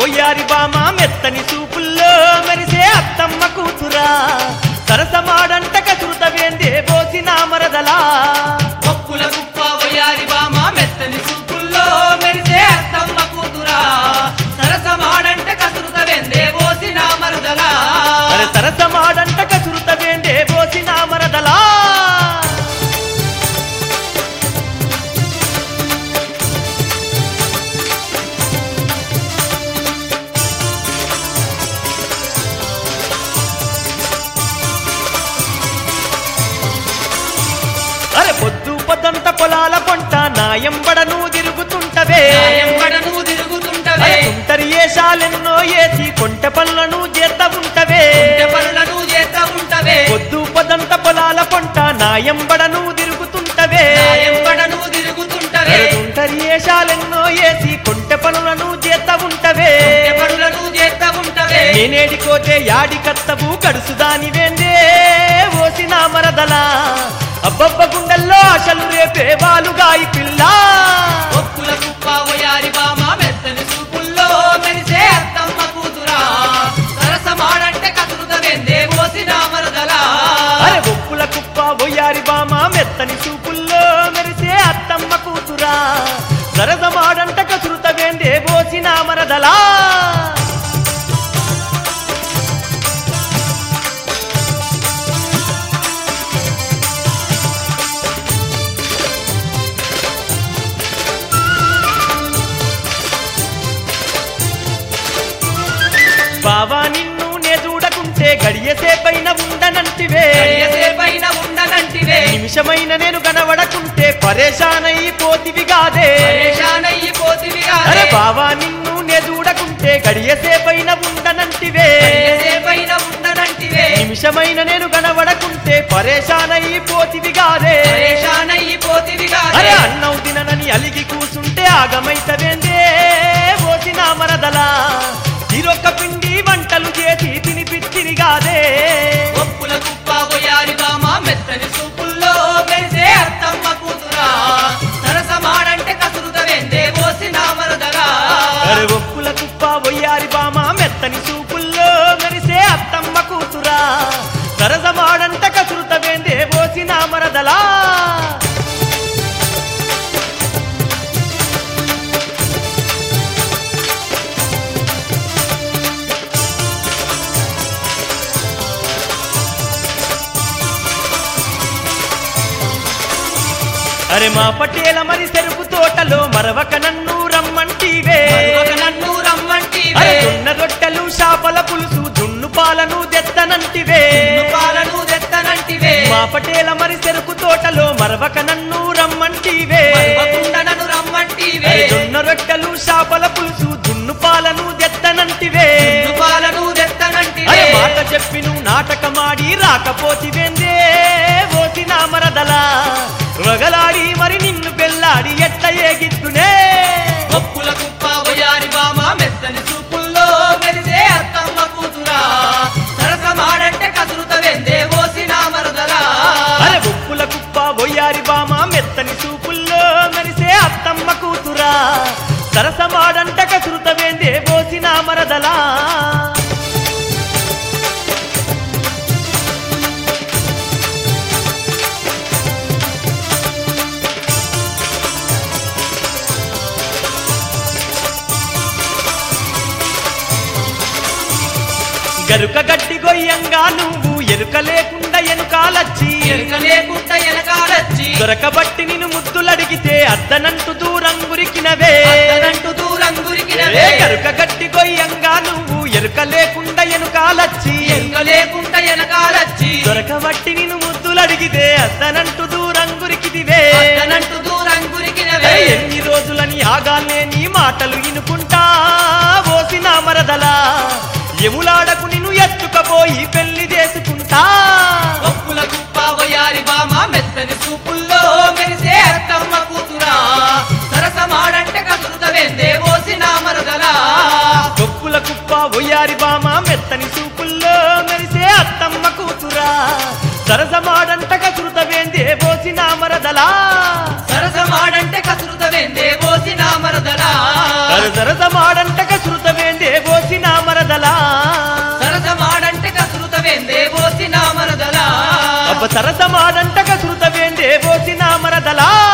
ఒయ్యారి బామ మెత్తని చూపుల్లో మెరిసే అత్తమ్మ కూతురా సరసమాడంట కసురుతవేందే పోసిన మరదలా పప్పుల కుప్ప వయారి బామ మెత్తని చూపుల్లో మెరిసే అత్తమ్మ కూతురా సరసమాడంటే కసురుత వెందే పోసిన మరుదలా అరే సరసమాడంట కసురుతవేందే పోసిన మరదలా అరే పొద్దు పొద్దంత పొలాల పొంట నాయంబడను తిరుగుతుంటవే ఎంబడను తిరుగుతుంటవే తుంటరి ఏషాలెన్నో ఏసి కొంట పనులను చేత ఉంటవే పనులను చేస్తా ఉంటవే పొద్దు పొద్దంత పొలాల పొంట నాయంబడను తిరుగుతుంటవే ఎంబడను తిరుగుతుంటవే తుంటరి ఏషాలెన్నో ఏసి కొంట పనులను చేత ఉంటవే పనులను చేస్తా ఉంటవే నేనేడికోతే యాడికత్తవు కడుసుదాని వేందే ఓసిన మరదలా అబ్బబ్బ గుండెల్లో ఆశలు రేపే బాలుగాయి పిల్ల పప్పుల కుప్ప వయారి బామ మెత్తని చూపుల్లో మెరిసే అత్తమ్మ కూతురా సరసమాడంటే కసురుత వెందే పోసిన మరుదలా అరే ఒప్పుల కుప్ప బొయ్యారి బామ మెత్తని చూపుల్లో మెరిసే అత్తమ్మ కూతురా సరసమాడంట కసురుత వేందే పోసిన మరదలా బావా నిన్ను నే చూడకుంటే గడియసేపైన ఉండనంటివే పైన ఉండనంటివే నిమిషమైన నేను కనబడకుంటే పరేషానయ్యి పోతివి కాదే పరేషానయ్యి పోతివి అరే బావా నిన్ను నే చూడకుంటే గడియసేపైన ఉండనంటివే పైన ఉండనంటివే నిమిషమైన నేను కనబడకుంటే పరేషానయ్యి పోతివి కాదే పరేషానయ్యి పోతివి అరే అన్నం తిననని అలిగి కూసుంటే ఆగమైతవేందే పోసిన మరదలా ఇరొక్క పిండి వంటలు చేసి తినిపిచ్చిరి కాదే ఒప్పుల కుప్ప పోయారి బామ మెత్తని సూపుల్లో మెరిసే అత్తమ్మ కూతురా సరసమాడంటే కసురుత వెందే పోసిన మరదగా అరే ఒప్పుల కుప్ప వయ్యారి బామ మెత్తని చూపుల్లో మెరిసే అత్తమ్మ కూతురా సరసమాడంట కసురుతవేందే పోసిన మరదలా అరే మా పటేల మరి చెరుకు తోటలో మరవక నన్ను రమ్మంటివే ఒక నన్ను రమ్మంటివే అరే జొన్న రొట్టెలు చేపల పులుసు జున్ను పాలను తెత్తనంటివే పాలను తెత్తనంటివే మా పటేల మరి చెరుకు తోటలో మరవక నన్ను రమ్మంటివే మరవకుండా నన్ను రమ్మంటివే అరే జొన్న రొట్టెలు చేపల పులుసు జున్ను పాలను తెత్తనంటివే పాలను అరే తెత్తనంటివే మాట చెప్పి నువ్వు నాటకమాడి రాకపోతివేందే ఓసిన మరదలా రగలాడి మరి నిన్ను పెళ్ళాడి ఎట్ట ఏగిద్దునే ఒప్పుల కుప్ప వయారి బామ మెత్తని చూపుల్లో మెరిసే అత్తమ్మ కూతురా సరసమాడంటే కసురుత వెందే పోసిన మరదలా అరే ఉప్పుల కుప్ప బొయ్యారి బామ మెత్తని చూపుల్లో మెరిసే అత్తమ్మ కూతురా సరసమాడంట కసురుతవేందే పోసిన మరదలా గరుక గడ్డి గొయ్యంగా నువ్వు ఎరుక లేకుండా ఎనుకాలచ్చి ఎరుక లేకుండా వెనకాలచ్చి దొరకబట్టి నిన్ను ముద్దులడిగితే అద్దనంటూ దూరం గురికినవే అత్తనంటూ దూరం ఏ గురికినవే గరుక గడ్డి గొయ్యంగా నువ్వు ఎరుక లేకుండా ఎనుకాలచ్చి ఎరుక లేకుండా వెనకాలచ్చి దొరకబట్టి నిన్ను ముద్దులడిగితే అద్దనంటూ దూరం గురికిదివే అత్తనంటూ దూరం గురికినవే ఏ ఎన్ని రోజులని ఆగానే నీ మాటలు ఇనుకుంటా ఓసిన మరదలా ఎములాడకు నిన్ను ఎత్తుకపోయి పెళ్లి చేసుకుంటా ఒప్పుల కుప్ప వయారి బామ మెత్తని చూపుల్లో మెరిసే అత్తమ్మ కూతురా సరసమాడంటే కసురుత వెందే పోసిన మరదలా గొప్పుల కుప్ప ఒయ్యారి బామ మెత్తని చూపుల్లో మెరిసే అత్తమ్మ కూతురా సరసమాడంట కసురుతవేందే పోసిన మరదలా సరసమాడంటే కసురుత వెందే పోసిన మరదలా సరసమాడంట కసురుతవేందే సరసమాడంట కసురుతవేందే బోసిన మరదలా